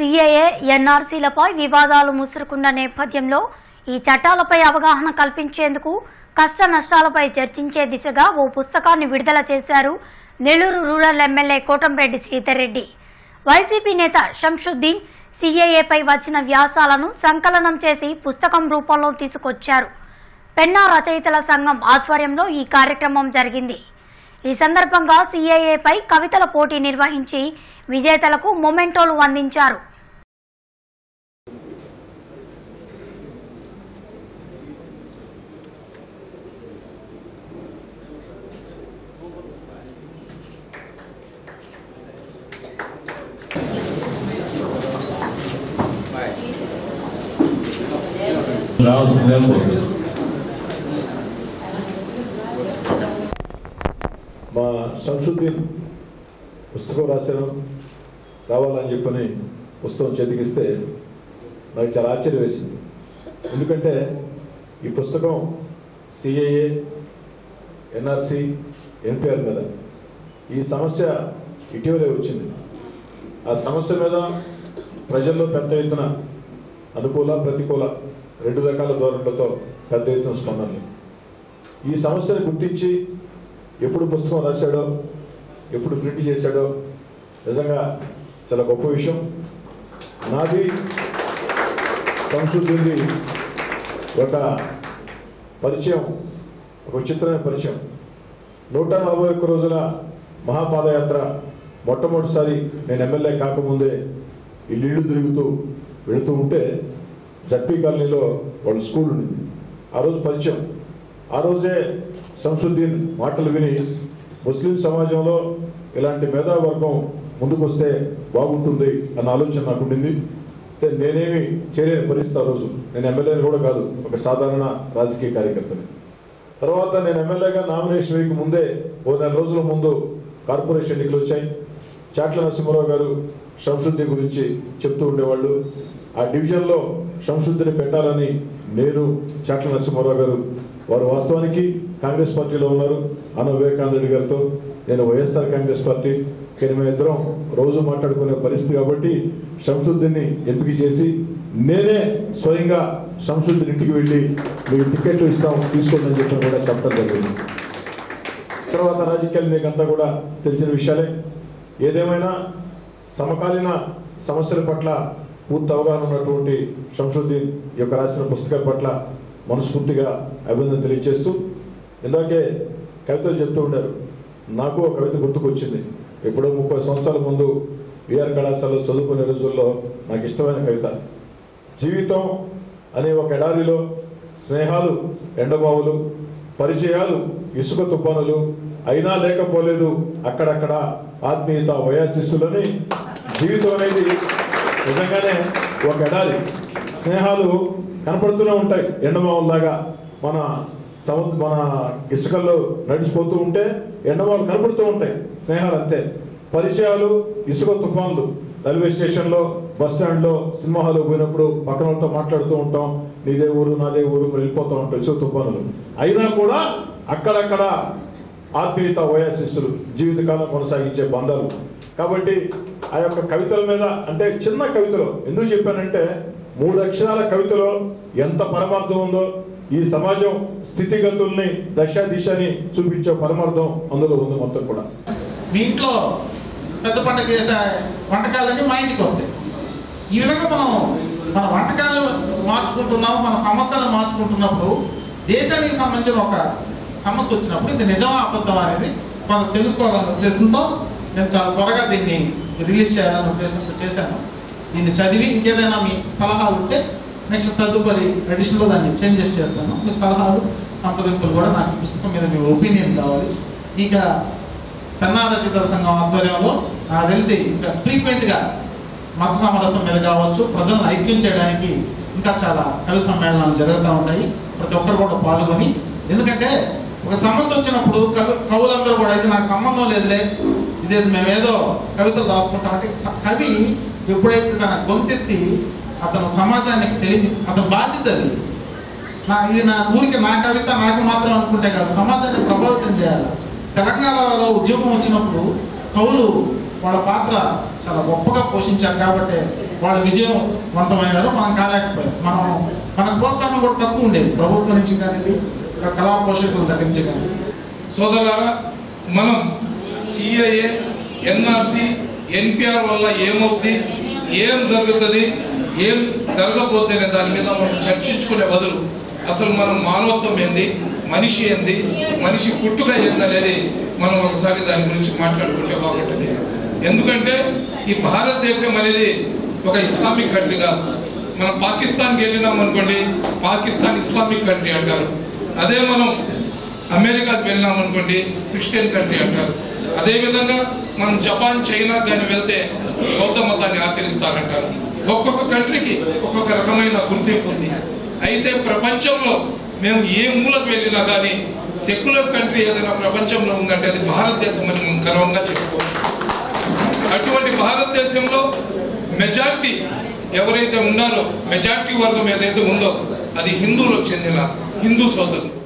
CAA ఎన్ఆర్సీలపై వివాదాలు ముసురుకున్న నేపథ్యంలో ఈ చట్టాలపై అవగాహన కల్పించేందుకు కష్ట నష్టాలపై చర్చించే దిశగా ఓ పుస్తకాన్ని విడుదల చేశారు Nellore rural MLA Kotamreddy Sridhar Reddy YCP నేత షంషుద్దీన్ సిఏఏపై వచ్చిన వ్యాసాలను సంకలనం చేసి పుస్తకం రూపంలో తీసుకొచ్చారు పెన్నా రచయితల సంఘం ఆధ్వర్యంలో ఈ కార్యక్రమం జరిగింది ఈ సందర్భంగా సిఏఏపై కవితల పోటీ నిర్వహించి విజేతలకు మొమెంటోలు అందించారు రావాల్సిందే మా శంషుద్దీన్ పుస్తకం రాశాను రావాలని చెప్పని పుస్తకం చేతికిస్తే నాకు చాలా ఆశ్చర్యం వేసింది ఎందుకంటే ఈ పుస్తకం సిఐఏ ఎన్ఆర్సి ఎన్పిఆర్ మీద ఈ సమస్య ఇటీవలే వచ్చింది ఆ సమస్య మీద ప్రజల్లో పెద్ద ఎత్తున అనుకూల ప్రతికూల రెండు రకాల ధోరణులతో పెద్ద ఎత్తున స్పందనలు ఈ సమస్యను గుర్తించి ఎప్పుడు పుస్తకం రాశాడో ఎప్పుడు ప్రింట్ చేశాడో నిజంగా చాలా గొప్ప విషయం నాది సంస్కృతి ఒక పరిచయం ఒక విచిత్రమైన పరిచయం నూట నలభై ఒక్క రోజుల మహాపాదయాత్ర మొట్టమొదటిసారి నేను ఎమ్మెల్యే కాకముందే ఇల్లు తిరుగుతూ వెళుతూ ఉంటే జడ్పీ కాలనీలో వాళ్ళ స్కూల్ ఉండింది ఆ రోజు పరిచయం ఆ రోజే శంసుద్దీన్ మాటలు విని ముస్లిం సమాజంలో ఇలాంటి మేధావర్గం ముందుకొస్తే బాగుంటుంది అన్న ఆలోచన నాకు ఉండింది అయితే నేనేమి చేయలేని పరిస్థితి ఆ రోజు నేను ఎమ్మెల్యేని కూడా కాదు ఒక సాధారణ రాజకీయ కార్యకర్తని తర్వాత నేను ఎమ్మెల్యేగా నామినేషన్ వేయక ముందే ఓ నెల రోజుల ముందు కార్పొరేషన్ ఎన్నికలు వచ్చాయి చాట్ల నరసింహారావు గారు శంసుద్దీన్ గురించి చెప్తూ ఉండేవాళ్ళు ఆ డివిజన్లో శంసుద్దీన్ పెట్టాలని నేను చాట్ల నరసింహారావు గారు వారు వాస్తవానికి కాంగ్రెస్ పార్టీలో ఉన్నారు అన్న వివేకానంద రెడ్డి గారితో నేను వైఎస్ఆర్ కాంగ్రెస్ పార్టీ కానీ మేము ఇద్దరం రోజు మాట్లాడుకునే పరిస్థితి కాబట్టి శంసుద్దీన్ని ఎంపిక చేసి నేనే స్వయంగా శంసుద్దీన్ ఇంటికి వెళ్ళి మీకు టికెట్లు ఇస్తాం తీసుకోండి అని చెప్పి కూడా చెప్పడం జరిగింది తర్వాత రాజకీయాలు మీకు అంతా కూడా తెలిసిన విషయాలే ఏదేమైనా సమకాలీన సమస్యల పట్ల పూర్తి అవగాహన ఉన్నటువంటి శంషుద్దీన్ ఈ యొక్క రాసిన పుస్తకాల పట్ల మనస్ఫూర్తిగా అభినందన తెలియజేస్తూ ఇందాకే కవితలు చెప్తూ ఉన్నారు నాకు ఒక కవిత గుర్తుకొచ్చింది ఎప్పుడో ముప్పై సంవత్సరాల ముందు విఆర్ కళాశాలలో చదువుకునే రోజుల్లో నాకు ఇష్టమైన కవిత జీవితం అనే ఒక ఎడారిలో స్నేహాలు ఎండబావులు పరిచయాలు ఇసుక తుఫానులు అయినా లేకపోలేదు అక్కడక్కడ ఆత్మీయత వయాశిస్సులని జీవితం అనేది నిజంగానే ఒక ఎడారి స్నేహాలు కనపడుతూనే ఉంటాయి ఎండమావుల్లాగా మన సముద్ర మన ఇసుకల్లో నడిచిపోతూ ఉంటే ఎండమావులు కనపడుతూ ఉంటాయి స్నేహాలు అంతే పరిచయాలు ఇసుక తుఫాన్లు రైల్వే స్టేషన్లో బస్ స్టాండ్లో సినిమా హాల్లో పోయినప్పుడు పక్కన వాళ్ళతో మాట్లాడుతూ ఉంటాం నీదే ఊరు నాదే ఊరు మరి వెళ్ళిపోతూ ఉంటాం ఇసుక తుఫానులు అయినా కూడా అక్కడక్కడ ఆత్మీయత వయాశిస్తులు జీవితకాలం కొనసాగించే బంధాలు కాబట్టి ఆ యొక్క కవితల మీద అంటే చిన్న కవితలో ఎందుకు చెప్పానంటే మూడు అక్షరాల కవితలో ఎంత పరమార్థం ఉందో ఈ సమాజం స్థితిగతుల్ని దశ దిశని చూపించే పరమార్థం అందులో ఉంది మొత్తం కూడా మీ ఇంట్లో పెద్ద పండుగ చేసే వంటకాలన్నీ మా ఇంటికి వస్తాయి ఈ విధంగా మనం మన వంటకాలు మార్చుకుంటున్నాం మన సమస్యలు మార్చుకుంటున్నప్పుడు దేశానికి సంబంధించిన ఒక సమస్య వచ్చినప్పుడు ఇది నిజమా అబద్ధం అనేది కొంత తెలుసుకోవాలనే ఉద్దేశంతో నేను చాలా త్వరగా దీన్ని రిలీజ్ చేయాలనే ఉద్దేశంతో చేశాను దీన్ని చదివి ఇంకేదైనా మీ సలహాలు ఉంటే నెక్స్ట్ తదుపరి ఎడిషన్లో దాన్ని చేంజెస్ చేస్తాను మీ సలహాలు సంప్రదింపులు కూడా నాకు ఈ పుస్తకం మీద మీ ఒపీనియన్ కావాలి ఇక పెన్నా రచయితల సంఘం ఆధ్వర్యంలో నాకు తెలిసి ఇంకా ఫ్రీక్వెంట్గా మత సమరసం మీద కావచ్చు ప్రజలను ఐక్యం చేయడానికి ఇంకా చాలా కవి సమ్మేళనాలు జరుగుతూ ఉంటాయి ప్రతి ఒక్కరు కూడా పాల్గొని ఎందుకంటే ఒక సమస్య వచ్చినప్పుడు కవి కవులందరూ కూడా ఇది నాకు సంబంధం లేదులే ఇదే మేమేదో కవితలు రాసుకుంటామంటే స- కవి ఎప్పుడైతే తన గొంతెత్తి అతను సమాజానికి తెలియ అతని బాధ్యత అది నా ఇది నా ఊరికి నా కవిత నాకు మాత్రం అనుకుంటే కాదు సమాజాన్ని ప్రభావితం చేయాలి తెలంగాణలో ఉద్యమం వచ్చినప్పుడు కవులు వాళ్ళ పాత్ర చాలా గొప్పగా పోషించారు కాబట్టి వాళ్ళు విజయవంతమయ్యారు మనం కాలేకపోయాం మనం మన ప్రోత్సాహం కూడా తక్కువ ఉండేది ప్రభుత్వం నుంచి కానివ్వండి కళా పోషకుల దగ్గర నుంచి కానీ సోదరులారా మనం సిఐఏ ఎన్ఆర్సి ఎన్పిఆర్ వల్ల ఏమవుతుంది ఏం జరుగుతుంది ఏం జరగబోతుంది అనే దాని మీద మనం చర్చించుకునే బదులు అసలు మనం మానవత్వం ఏంది మనిషి ఏంది మనిషి పుట్టుక ఏంది అనేది మనం ఒకసారి దాని గురించి మాట్లాడుకుంటే బాగుంటుంది ఎందుకంటే ఈ భారతదేశం అనేది ఒక ఇస్లామిక్ కంట్రీ కాదు మనం పాకిస్తాన్కి వెళ్ళినాం అనుకోండి పాకిస్తాన్ ఇస్లామిక్ కంట్రీ అంటారు అదే మనం అమెరికాకి వెళ్ళినాం అనుకోండి క్రిస్టియన్ కంట్రీ అంటారు అదేవిధంగా మనం జపాన్ చైనా కానీ వెళ్తే బౌద్ధ మతాన్ని ఆచరిస్తారంటారు ఒక్కొక్క కంట్రీకి ఒక్కొక్క రకమైన గుర్తింపు ఉంది అయితే ప్రపంచంలో మేము ఏ మూలకు వెళ్ళినా కానీ సెక్యులర్ కంట్రీ ఏదైనా ప్రపంచంలో ఉందంటే అది భారతదేశం అని మేము గర్వంగా చెప్పుకోవచ్చు అటువంటి భారతదేశంలో మెజార్టీ ఎవరైతే ఉన్నారో మెజార్టీ వర్గం ఏదైతే ఉందో అది హిందువులకు చెందిన హిందూ సోదరులు